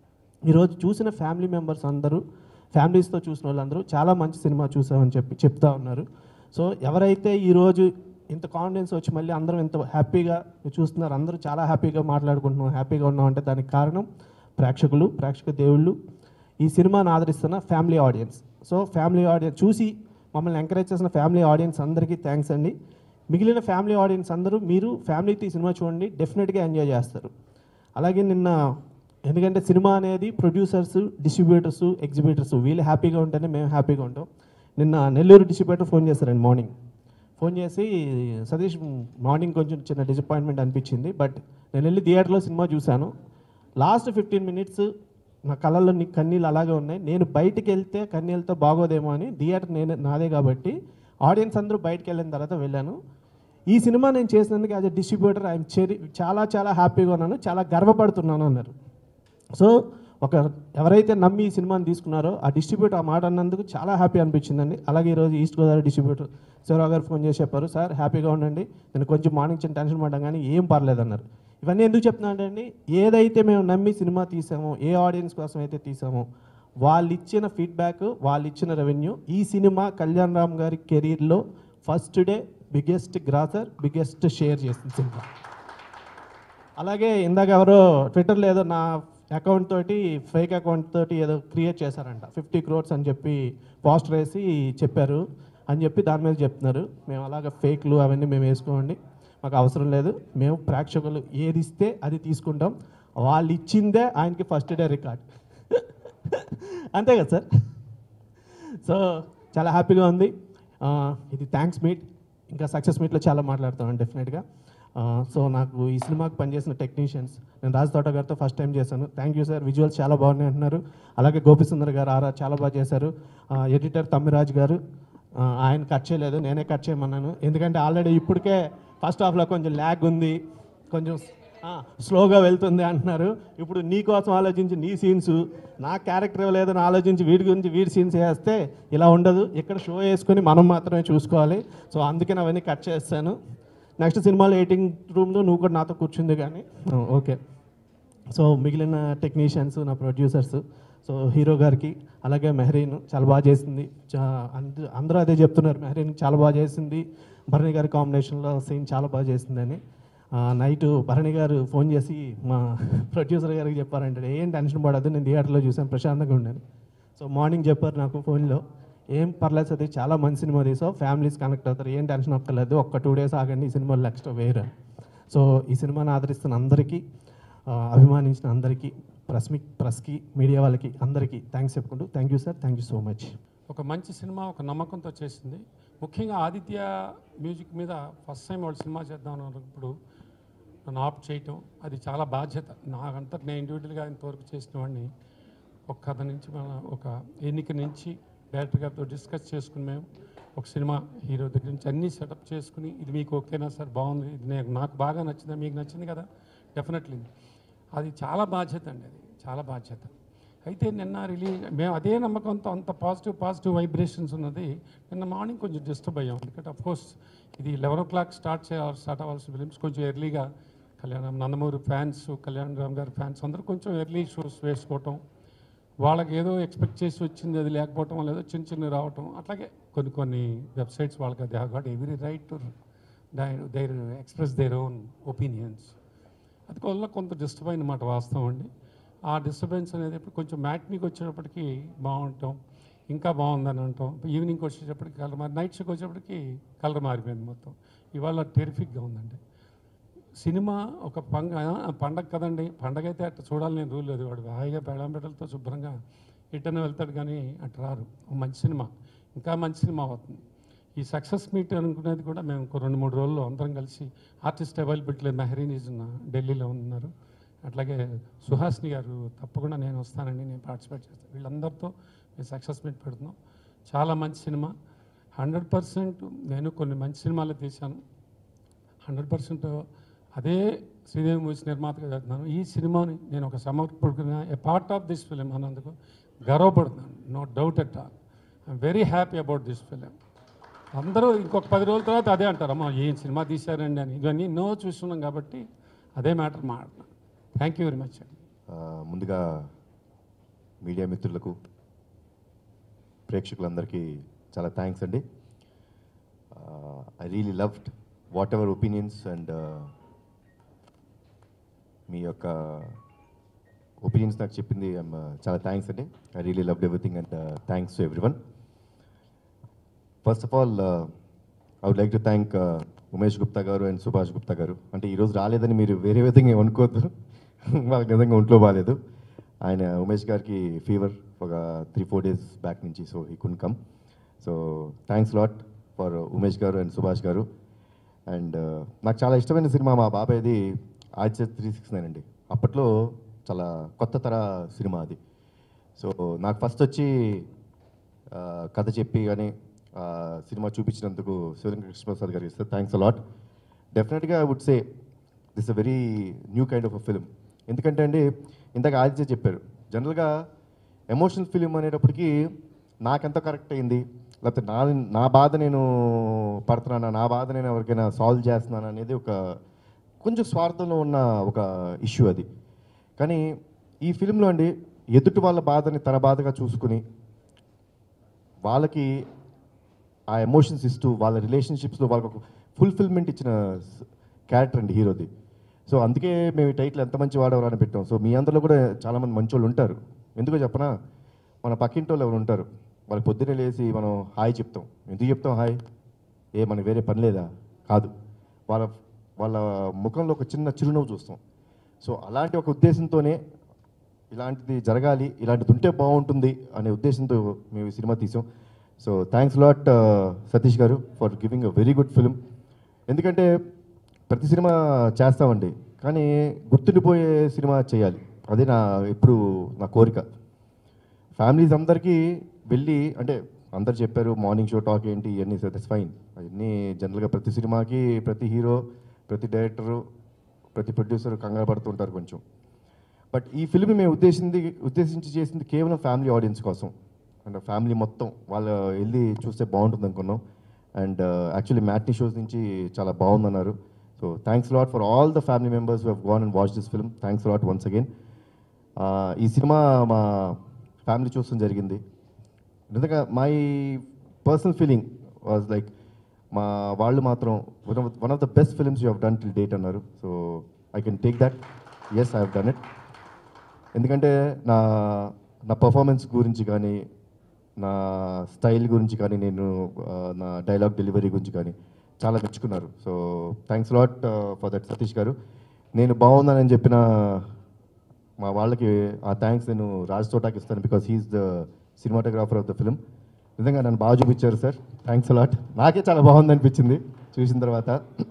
ఈరోజు చూసిన ఫ్యామిలీ మెంబర్స్ అందరూ ఫ్యామిలీస్తో చూసిన వాళ్ళందరూ చాలా మంచి సినిమా చూసామని చెప్పి చెప్తా ఉన్నారు సో ఎవరైతే ఈరోజు ఇంత కాన్ఫిడెన్స్ వచ్చి మళ్ళీ అందరం ఇంత హ్యాపీగా చూస్తున్నారు అందరూ చాలా హ్యాపీగా మాట్లాడుకుంటున్నాం హ్యాపీగా ఉన్నాం అంటే దానికి కారణం ప్రేక్షకులు ప్రేక్షక దేవుళ్ళు ఈ సినిమాను ఆదరిస్తున్న family audience so family audience చూసి మమ్మల్ని ఎంకరేజ్ చేసిన ఫ్యామిలీ ఆడియన్స్ అందరికీ థ్యాంక్స్ అండి మిగిలిన ఫ్యామిలీ ఆడియన్స్ అందరూ మీరు ఫ్యామిలీతో ఈ సినిమా చూడండి డెఫినెట్గా ఎంజాయ్ చేస్తారు అలాగే నిన్న ఎందుకంటే సినిమా అనేది ప్రొడ్యూసర్స్ డిస్ట్రిబ్యూటర్స్ ఎగ్జిబిటర్స్ వీళ్ళు హ్యాపీగా ఉంటేనే మేము హ్యాపీగా ఉంటాం నిన్న నెల్లూరు డిస్ట్రిబ్యూటర్ ఫోన్ చేశారండి మార్నింగ్ ఫోన్ చేసి సతీష్ మార్నింగ్ కొంచెం చిన్న డిసప్పాయింట్మెంట్ అనిపించింది బట్ నేను వెళ్ళి థియేటర్లో సినిమా చూశాను లాస్ట్ ఫిఫ్టీన్ మినిట్స్ నా కళ్ళల్లో నీ కన్నీళ్ళు అలాగే ఉన్నాయి నేను బయటికి వెళ్తే కన్నీళ్ళతో బాగోదేమో అని థియేటర్ నేను నాదే కాబట్టి ఆడియన్స్ అందరూ బయటికి వెళ్ళిన తర్వాత వెళ్ళాను ఈ సినిమా నేను చేసినందుకు యాజ్ అ డిస్ట్రిబ్యూటర్ ఐఎమ్ చెరి చాలా చాలా హ్యాపీగా ఉన్నాను చాలా గర్వపడుతున్నాను అన్నారు సో ఒక ఎవరైతే నమ్మి ఈ సినిమాని తీసుకున్నారో ఆ డిస్ట్రిబ్యూటర్ ఆ మాట అన్నందుకు చాలా హ్యాపీ అనిపించిందండి అలాగే ఈరోజు ఈస్ట్ గోదావరి డిస్ట్రిబ్యూటర్ శివరావు గారు ఫోన్ చేసి చెప్పారు సార్ హ్యాపీగా ఉండండి నేను కొంచెం మార్నింగ్ చిన్న టెన్షన్ పడ్డాం కానీ ఏం పర్లేదు అన్నారు ఇవన్నీ ఎందుకు చెప్తున్నా అంటే అండి ఏదైతే మేము నమ్మి సినిమా తీసామో ఏ ఆడియన్స్ కోసం అయితే తీసామో వాళ్ళు ఇచ్చిన ఫీడ్బ్యాక్ వాళ్ళు ఇచ్చిన రెవెన్యూ ఈ సినిమా కళ్యాణ్ రామ్ గారి కెరీర్లో first day biggest grosser biggest share చేసిన సినిమా అలాగే ఇందాక ఎవరో ట్విట్టర్లో ఏదో నా అకౌంట్ తోటి ఫేక్ అకౌంట్ తోటి ఏదో క్రియేట్ చేశారంట ఫిఫ్టీ క్రోర్స్ అని చెప్పి పోస్టర్ వేసి చెప్పారు అని చెప్పి దాని మీద చెప్తున్నారు మేము అలాగ ఫేక్లు అవన్నీ మేము వేసుకోండి మాకు అవసరం లేదు మేము ప్రేక్షకులు ఏది ఇస్తే అది తీసుకుంటాం వాళ్ళు ఇచ్చిందే ఆయనకి ఫస్ట్ డే రికార్డ్ అంతే కదా సార్ సో చాలా హ్యాపీగా ఉంది ఆ, ఇది థ్యాంక్స్ మీట్ ఇంకా సక్సెస్ మీట్లో చాలా మాట్లాడతాం డెఫినెట్గా సో నాకు ఈ సినిమాకి పనిచేసిన టెక్నీషియన్స్ నేను రాజ్ తోట గారితో ఫస్ట్ టైం చేశాను థ్యాంక్ యూ సార్ విజువల్స్ చాలా బాగున్నాయి అంటున్నారు అలాగే గోపిసుందర్ గారు ఆరా చాలా బాగా చేశారు ఎడిటర్ తమ్మిరాజ్ గారు ఆ, ఆయన కట్ చేయలేదు నేనే కట్ చేయమన్నాను ఎందుకంటే ఆల్రెడీ ఇప్పటికే ఫస్ట్ హాఫ్లో కొంచెం ల్యాగ్ ఉంది కొంచెం స్లోగా వెళ్తుంది అంటున్నారు ఇప్పుడు నీ కోసం ఆలోచించి నీ సీన్స్ నా క్యారెక్టర్ ఇవ్వలేదని ఆలోచించి వీడి గురించి వీడి సీన్స్ వేస్తే ఇలా ఉండదు ఇక్కడ షో వేసుకొని మనం మాత్రమే చూసుకోవాలి సో అందుకే అవన్నీ కట్ చేస్తాను నెక్స్ట్ సినిమాలో ఎయిటింగ్ రూమ్లో నువ్వు కూడా నాతో కూర్చుంది కానీ ఓకే సో మిగిలిన టెక్నీషియన్స్ నా ప్రొడ్యూసర్స్ సో హీరో గారికి అలాగే మెహరీన్ చాలా బాగా చేసింది చా- అంద- అందరూ అదే చెప్తున్నారు మెహరీన్ చాలా బాగా చేసింది భరణి గారి కాంబినేషన్లో సీన్ చాలా బాగా చేసిందని నైట్ భరణి గారు ఫోన్ చేసి మా ప్రొడ్యూసర్ గారికి చెప్పారంటే ఏం టెన్షన్ పడద్దు నేను థియేటర్లో చూసాను ప్రశాంతంగా ఉన్నాను సో మార్నింగ్ చెప్పారు నాకు ఫోన్లో ఏం పర్లేదు అది చాలా మంచి సినిమా తీసావు ఫ్యామిలీస్ కనెక్ట్ అవుతారు ఏం టెన్షన్ అక్కర్లేదు ఒక్క టూ డేస్ ఆగండి ఈ సినిమాలో ఎక్స్ట్రా వేరే సో ఈ సినిమాని ఆదరిస్తున్న అందరికీ ఆ, అభిమానించిన అందరికీ ప్రెస్ మీ ప్రెస్కి మీడియా వాళ్ళకి అందరికీ థ్యాంక్స్ చెప్పుకుంటూ thank you sir thank you so much ఒక మంచి సినిమా ఒక నమ్మకంతో చేసింది ముఖ్యంగా ఆదిత్య మ్యూజిక్ మీద ఫస్ట్ టైం వాళ్ళు సినిమా చేద్దాం అన్నప్పుడు నన్ను ఆప్ చేయటం అది చాలా బాధ్యత నాకంతా నేను ఇండివిజువల్గా ఇంతవరకు చేసిన వాడిని ఒక కథ నుంచి మన ఒక ఎన్నిక నుంచి డైరెక్టర్ గారితో డిస్కస్ చేసుకుని మేము ఒక సినిమా హీరో దగ్గర నుంచి అన్నీ సెటప్ చేసుకుని ఇది మీకు ఓకేనా సార్ బాగుంది ఇది నాకు నాకు బాగా నచ్చిందా మీకు నచ్చింది కదా డెఫినెట్లీ అది చాలా బాధ్యత అండి అది చాలా బాధ్యత అయితే నిన్న రిలీజ్ మేము అదే నమ్మకంతో అంత పాజిటివ్ పాజిటివ్ వైబ్రేషన్స్ ఉన్నది నిన్న మార్నింగ్ కొంచెం డిస్టర్బ్ అయ్యాం ఎందుకంటే కోర్స్ ఇది లెవెన్ ఓ క్లాక్ స్టార్ట్ చేయాలి స్టార్ట్ అవ్వాల్సిన ఫిలిమ్స్ కొంచెం ఎర్లీగా కళ్యాణం నందమూరి ఫ్యాన్స్ కళ్యాణ్ రామ్ గారి ఫ్యాన్స్ అందరూ కొంచెం ఎర్లీ షోస్ వేసుకోవటం వాళ్ళకి ఏదో ఎక్స్పెక్ట్ చేసి వచ్చింది అది లేకపోవటం లేదో చిన్న చిన్న రావటం అట్లాగే కొన్ని కొన్ని వెబ్సైట్స్ వాళ్ళకి అది got every right to their express their own opinions అది వల్ల కొంత డిస్టర్బ్ అయిన మాట వాస్తవం అండి ఆ డిస్టర్బెన్స్ అనేది ఇప్పుడు కొంచెం మ్యాట్నీకి వచ్చేటప్పటికి బాగుంటాం ఇంకా బాగుందని అంటాం ఈవినింగ్కి వచ్చేటప్పటికి కలర్ మారి నైట్ షోకి వచ్చేటప్పటికి కలర్ మారిపోయింది మొత్తం ఇవాళ టెరిఫిక్గా ఉందండి సినిమా ఒక పంగ పండగ కదండి పండగ అయితే అట్లా చూడాలని నేను రూల్ లేదు వాడు హాయిగా బేళంబెడలతో శుభ్రంగా ఎటైనా వెళ్తాడు కానీ అటు రారు ఒక మంచి సినిమా ఇంకా మంచి సినిమా అవుతుంది ఈ సక్సెస్ మీట్ అనుకునేది కూడా మేము ఒక రెండు మూడు రోజుల్లో అందరం కలిసి ఆర్టిస్ట్ అవైలబిలిటీ లేదు మెహరీన్ ఈజ్ ఉన్న ఢిల్లీలో ఉన్నారు అట్లాగే సుహాస్ని గారు తప్పకుండా నేను వస్తానండి నేను పార్టిసిపేట్ చేస్తాను వీళ్ళందరితో మేము సక్సెస్ మీట్ పెడుతున్నాం చాలా మంచి సినిమా హండ్రెడ్ పర్సెంట్ నేను కొన్ని మంచి సినిమాలు తీశాను హండ్రెడ్ పర్సెంట్ అదే శ్రీదేవి మూవీస్ నిర్మాతగా చెప్తున్నాను ఈ సినిమాని నేను ఒక సమర్పడుకున్న a part of this film అన్నందుకు గర్వపడుతున్నాను no doubt at all I'm very happy about this film అందరూ ఇంకొక పది రోజుల తర్వాత అదే అంటారు అమ్మా ఏం సినిమా తీశారండి అని ఇవన్నీ నో చూస్తున్నాం కాబట్టి అదే మ్యాటర్ మాట్లాడుతున్నాను థ్యాంక్ యూ వెరీ మచ్ అండి ఆ, ముందుగా మీడియా మిత్రులకు ప్రేక్షకులందరికీ చాలా థ్యాంక్స్ అండి I really loved whatever opinions and మీ యొక్క ఒపీనియన్స్ నాకు చెప్పింది I'm, uh, చాలా థ్యాంక్స్ అండి I really loved everything and thanks to everyone first of all I would like to thank Umesh Gupta garu and Subhash Gupta గారు అంటే ఈరోజు రాలేదని మీరు వేరే విధంగా ఏమనుకోవద్దు వాళ్ళకి నిజంగా ఒంట్లో బాగాలేదు ఆయన ఉమేష్ గారికి ఫీవర్ ఒక త్రీ ఫోర్ డేస్ బ్యాక్ నుంచి సో ఈ కున్ come so thanks lot for Umesh garu and Subhash గారు అండ్ నాకు చాలా ఇష్టమైన సినిమా మా బాబాయ్ది ఆదిత్య త్రీ సిక్స్ నైన్ అండి అప్పట్లో చాలా కొత్త తర సినిమా అది సో నాకు ఫస్ట్ వచ్చి ఆ, కథ చెప్పి కానీ ఆ, సినిమా చూపించినందుకు శివలింగ కృష్ణప్రసాద్ గారికి ఇస్తే థ్యాంక్స్ అలాట్ డెఫినెట్గా I would say this a very new kind of a film ఎందుకంటే అండి ఇందాక ఆదిత్య చెప్పారు జనరల్గా ఎమోషనల్ ఫిలిం అనేటప్పటికి నాకెంత కరెక్ట్ అయింది లేకపోతే నా నా బాధ నేను పడుతున్నానా నా బాధ నేను ఎవరికైనా సాల్వ్ చేస్తున్నాను అనేది ఒక కొంచెం స్వార్థంలో ఉన్న ఒక ఇష్యూ అది కానీ ఈ ఫిలింలో అండి ఎదుటి వాళ్ళ బాధని తన బాధగా చూసుకుని వాళ్ళకి ఆ ఎమోషన్స్ ఇస్తూ వాళ్ళ రిలేషన్షిప్స్లో వాళ్ళకి ఒక ఫుల్ఫిల్మెంట్ ఇచ్చిన క్యారెక్టర్ అండి హీరోది సో అందుకే మేము ఈ టైటిల్ ఎంత మంచి వాడవరా అని పెట్టాం సో మీ అందరిలో కూడా చాలామంది మంచి వాళ్ళు ఉంటారు ఎందుకో చెప్పనా మన పక్కింటి వాళ్ళు ఎవరు ఉంటారు వాళ్ళకి పొద్దున్నే లేచి మనం హాయ్ చెప్తాం ఎందుకు చెప్తాం హాయ్ ఏ మనకి వేరే పని లేదా కాదు వాళ్ళ వాళ్ళ ముఖంలో ఒక చిన్న చిరునవ్వు చూస్తాం సో అలాంటి ఒక ఉద్దేశంతోనే ఇలాంటిది జరగాలి ఇలాంటిది ఉంటే బాగుంటుంది అనే ఉద్దేశంతో మేము ఈ సినిమా తీసాం so thanks lot Satish garu for giving a very good film ఎందుకంటే ప్రతి సినిమా చేస్తామండి కానీ గుర్తుండిపోయే సినిమా చేయాలి అదే నా ఎప్పుడు నా కోరిక ఫ్యామిలీస్ అందరికీ వెళ్ళి అంటే అందరు చెప్పారు మార్నింగ్ షో టాక్ ఏంటి ఇవన్నీ దట్స్ ఫైన్ అవన్నీ జనరల్గా ప్రతి సినిమాకి ప్రతి హీరో ప్రతి డైరెక్టరు ప్రతి ప్రొడ్యూసర్ కంగారు పడుతుంటారు కొంచెం బట్ ఈ ఫిల్మ్ మేము ఉద్దేశింది ఉద్దేశించి చేసింది కేవలం ఫ్యామిలీ ఆడియన్స్ కోసం అండ్ ఫ్యామిలీ మొత్తం వాళ్ళు వెళ్ళి చూస్తే బాగుంటుంది అనుకున్నాం అండ్ యాక్చువల్లీ మ్యాట్నీ షోస్ నుంచి చాలా బాగుందన్నారు so thanks lot for all the family members have gone and watch this film thanks lot once again ఈ సినిమా మా ఫ్యామిలీ చూడడం జరిగింది నిజంగా my personal feeling was like మా వాళ్ళు మాత్రం one of the best films you have done till date అన్నారు so I can take that as I have done it ఎందుకంటే నా నా పర్ఫార్మెన్స్ గురించి కానీ నా స్టైల్ గురించి కానీ నేను ఆ, నా డైలాగ్ డెలివరీ గురించి కానీ చాలా మెచ్చుకున్నారు so thanks lot for that Satish garu నేను బాగున్నానని చెప్పిన మా వాళ్ళకి ఆ థ్యాంక్స్ నేను రాజ్ తోటాకి ఇస్తాను because he's the cinematographer of the film నిజంగా నన్ను బాగా చూపించారు సార్ థ్యాంక్స్ లాట్ నాకే చాలా బాగుంది అనిపించింది చూసిన తర్వాత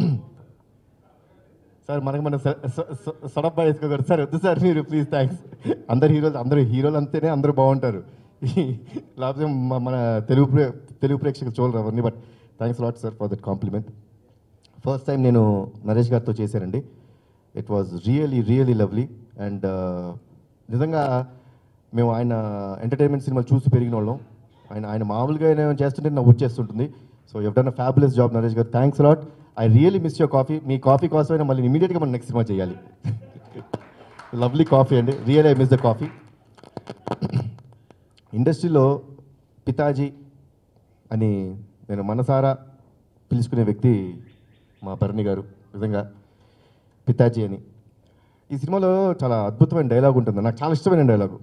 సార్ మనకి మన సడప్ వేసుకోకూడదు సార్ వద్దు సార్ మీరు ప్లీజ్ థ్యాంక్స్ అందరు హీరోలు అందరూ హీరోలు అంతేనే అందరూ బాగుంటారు లేకపోతే మ- మన తెలుగు ప్రే తెలుగు ప్రేక్షకులు చూడరు అవన్నీ but thanks lot sir for that compliment first time నేను నరేష్ గారితో చేశానండి it was really really lovely and నిజంగా మేము ఆయన ఎంటర్టైన్మెంట్ సినిమా చూసి పెరిగిన వాళ్ళం ఆయన ఆయన మామూలుగా ఏమైనా చేస్తుంటే నాకు వచ్చేస్తుంటుంది so have done a fabulous job Naresh garu thanks lot I really miss your coffee మీ కాఫీ కోసమైనా మళ్ళీ ఇమీడియట్గా మనం నెక్స్ట్ సినిమా చేయాలి లవ్లీ కాఫీ అండి real I miss the coffee ఇండస్ట్రీలో పితాజీ అని నేను మనసారా పిలుచుకునే వ్యక్తి మా భరణి గారు నిజంగా పితాజీ అని ఈ సినిమాలో చాలా అద్భుతమైన డైలాగ్ ఉంటుంది నాకు చాలా ఇష్టమైన డైలాగు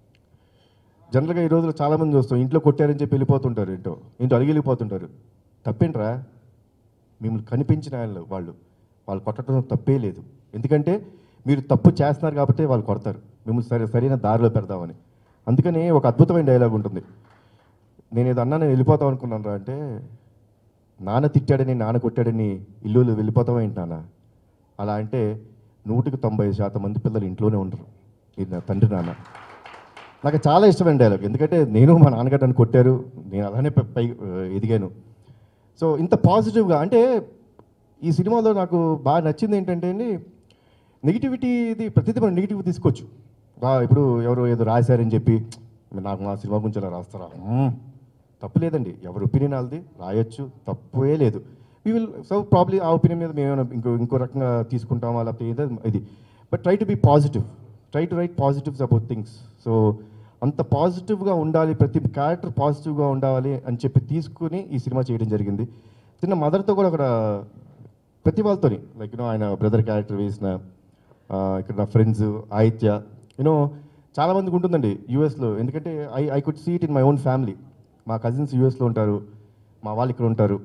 జనరల్గా ఈ రోజుల్లో చాలామంది చూస్తాం ఇంట్లో కొట్టారని చెప్పి వెళ్ళిపోతుంటారు ఏంటో ఇంట్లో అడిగి వెళ్ళిపోతుంటారు తప్పేంట్రా మిమ్మల్ని కనిపించిన వాళ్ళు వాళ్ళు వాళ్ళు కొట్టడం తప్పే లేదు ఎందుకంటే మీరు తప్పు చేస్తున్నారు కాబట్టి వాళ్ళు కొడతారు మిమ్మల్ని సరి సరైన దారిలో పెడదామని అందుకని ఒక అద్భుతమైన డైలాగ్ ఉంటుంది నేను ఏదో అన్నా నేను వెళ్ళిపోతాం అనుకున్నాను రా అంటే నాన్న తిట్టాడని నాన్న కొట్టాడని ఇల్లు వెళ్ళిపోతావా ఏంటి నాన్న అలా అంటే నూటికి తొంభై శాతం మంది పిల్లలు ఇంట్లోనే ఉండరు ఇది నా తండ్రి నాన్న నాకు చాలా ఇష్టమైన డైలాగ్ ఎందుకంటే నేను మా నాన్నగారు నన్ను కొట్టారు నేను అలానే పై- పై ఎదిగాను సో ఇంత పాజిటివ్గా అంటే ఈ సినిమాలో నాకు బాగా నచ్చింది ఏంటంటే అండి నెగిటివిటీ ఇది ప్రతిదీ మనం నెగిటివ్ తీసుకోవచ్చు బా ఇప్పుడు ఎవరు ఏదో రాశారని చెప్పి నాకు మా సినిమా గురించి అలా రాస్తారా మ్మ్. తప్పు లేదండి ఎవరి ఒపీనియన్ వాళ్ళది రాయొచ్చు తప్పే లేదు వీ విల్ సో ప్రాబ్లీ ఆ ఒపీనియన్ మీద మేము ఏమైనా ఇంకో ఇంకో రకంగా తీసుకుంటామా లేకపోతే ఏదో ఇది but try to be positive try to write positives about things so అంత పాజిటివ్గా ఉండాలి ప్రతి క్యారెక్టర్ పాజిటివ్గా ఉండాలి అని చెప్పి తీసుకుని ఈ సినిమా చేయడం జరిగింది చిన్న మదర్తో కూడా అక్కడ ప్రతి వాళ్ళతోని లైక్ యూనో ఆయన బ్రదర్ క్యారెక్టర్ వేసిన ఆ, ఇక్కడ నా ఫ్రెండ్స్ ఆదిత్య యూనో చాలామందికి ఉంటుందండి యూఎస్లో ఎందుకంటే I I could see it in my own family మా కజిన్స్ యూఎస్లో ఉంటారు మా వాళ్ళు ఇక్కడ ఉంటారు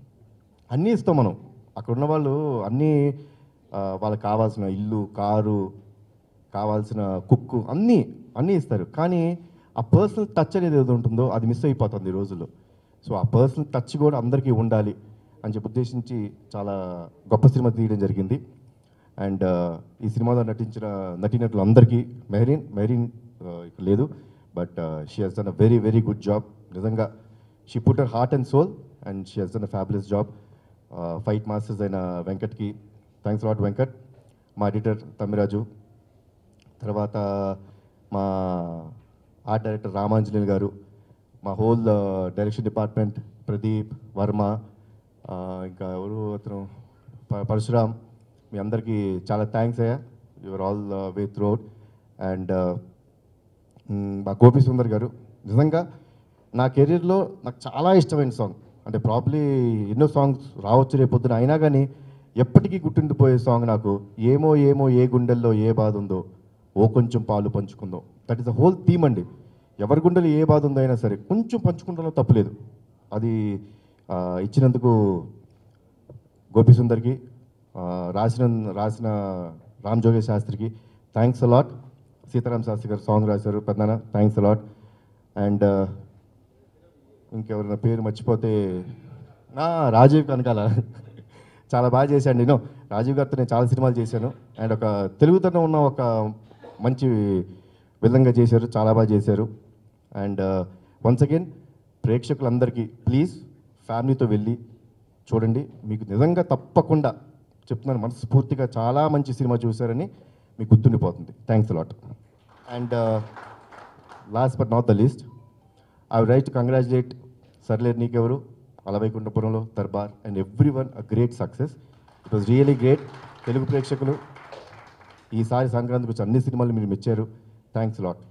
అన్నీ ఇస్తాం మనం అక్కడ ఉన్న వాళ్ళు అన్నీ ఆ, వాళ్ళకి కావాల్సిన ఇల్లు కారు కావాల్సిన కుక్కు అన్నీ అన్నీ ఇస్తారు కానీ ఆ పర్సనల్ టచ్ అనేది ఏదో ఉంటుందో అది మిస్ అయిపోతుంది ఈ రోజుల్లో సో ఆ పర్సనల్ టచ్ కూడా అందరికీ ఉండాలి అని చెప్పి ఉద్దేశించి చాలా గొప్ప సినిమా తీయడం జరిగింది అండ్ ఈ సినిమాలో నటించిన నటీనటులు అందరికీ మెహరీన్ మెహరీన్ ఇక్కడ లేదు but she has done a very very good job నిజంగా she put her heart and soul and she has done a fabulous job fight masters అయిన వెంకట్కి థ్యాంక్స్ లాట్ వెంకట్ మా ఎడిటర్ తమ్మిరాజు తర్వాత మా ఆర్ట్ డైరెక్టర్ రామాంజనేయులు గారు మా whole direction department Pradeep Varma ఆ, ఇంకా ఎవరు అతను ప- పరశురామ్ మీ అందరికీ చాలా థ్యాంక్స్ అయ్యా your all way throughout and మా గోపి సుందర్ గారు నిజంగా నా కెరీర్లో నాకు చాలా ఇష్టమైన సాంగ్ అంటే ప్రాబ్లీ ఎన్నో సాంగ్స్ రావచ్చు రేపు పొద్దున అయినా కానీ ఎప్పటికీ గుర్తుండిపోయే సాంగ్ నాకు ఏమో ఏమో ఏ గుండెల్లో ఏ బాధ ఉందో ఓ కొంచెం పాలు పంచుకుందాం that is the whole theme అండి ఎవరి గుండెలో ఏ బాధ ఉందో అయినా సరే కొంచెం పంచుకుంటాలో తప్పులేదు అది ఆ, ఇచ్చినందుకు గోపి సుందర్కి ఆ, రాసిన రాసిన రామ్ జోగేష్ శాస్త్రికి thanks a lot Sitaram Sastry garu song రాశారు పెద్దన థ్యాంక్స్ అలాట్ అండ్ ఇంకెవరైనా పేరు మర్చిపోతే నా రాజీవ్ కనకాల చాలా బాగా చేశాను నేను రాజీవ్ గారితో నేను చాలా సినిమాలు చేశాను అండ్ ఒక తెలుగుతనం ఉన్న ఒక మంచి విధంగా చేశారు చాలా బాగా చేశారు అండ్ వన్స్ అగైన్ ప్రేక్షకులందరికీ ప్లీజ్ ఫ్యామిలీతో వెళ్ళి చూడండి మీకు నిజంగా తప్పకుండా చెప్తున్నాను మనస్ఫూర్తిగా చాలా మంచి సినిమా చూశారని మీకు గుర్తుండిపోతుంది thanks lot and last but not the least I right to congratulate Sarileru Neekevvaru Ala Vaikunthapurramuloo Darbar and everyone a great success it was really great Telugu ప్రేక్షకులు ఈసారి సంక్రాంతికి వచ్చి అన్ని సినిమాలు మీరు మెచ్చారు థ్యాంక్స్ లాట్